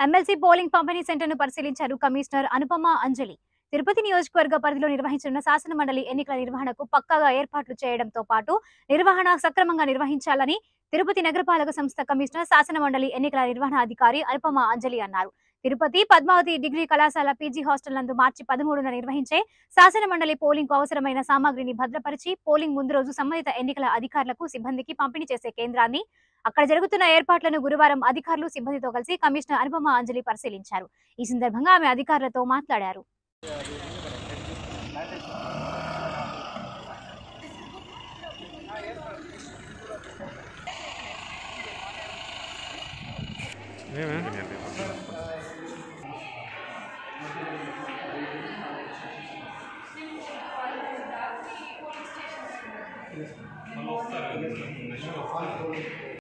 MLC polling పంపిణీ సెంటర్ను పరిశీలించారు కమిషనర్ అనుపమ అంజలి తిరుపతి నియోజకవర్గ పరిధిలో నిర్వహించిన శాసన మండలి ఎన్నికల నిర్వహణకు పక్కాగా ఏర్పాట్లు చేయడంతో పాటు నిర్వహణ సక్రమంగా నిర్వహించాలని తిరుపతి నగరపాలక సంస్థ కమిషనర్ శాసన మండలి ఎన్నికల నిర్వహణ అధికారి అనుపమ అంజలి అన్నారు తిరుపతి పద్మావతి డిగ్రీ కళాశాల పీజీ హాస్టల్ నందు మార్చి పదమూడున నిర్వహించే శాసన మండలి పోలింగ్ కు అవసరమైన సామాగ్రిని భద్రపరిచి పోలింగ్ ముందు రోజు సంబంధిత ఎన్నికల అధికారులకు సిబ్బందికి పంపిణీ చేసే కేంద్రాన్ని అక్కడ జరుగుతున్న ఏర్పాట్లను గురువారం అధికారులు సిబ్బందితో కలిసి కమిషనర్ అనుపమ అంజలి పరిశీలించారు ఈ సందర్భంగా ఆమె అధికారులతో మాట్లాడారు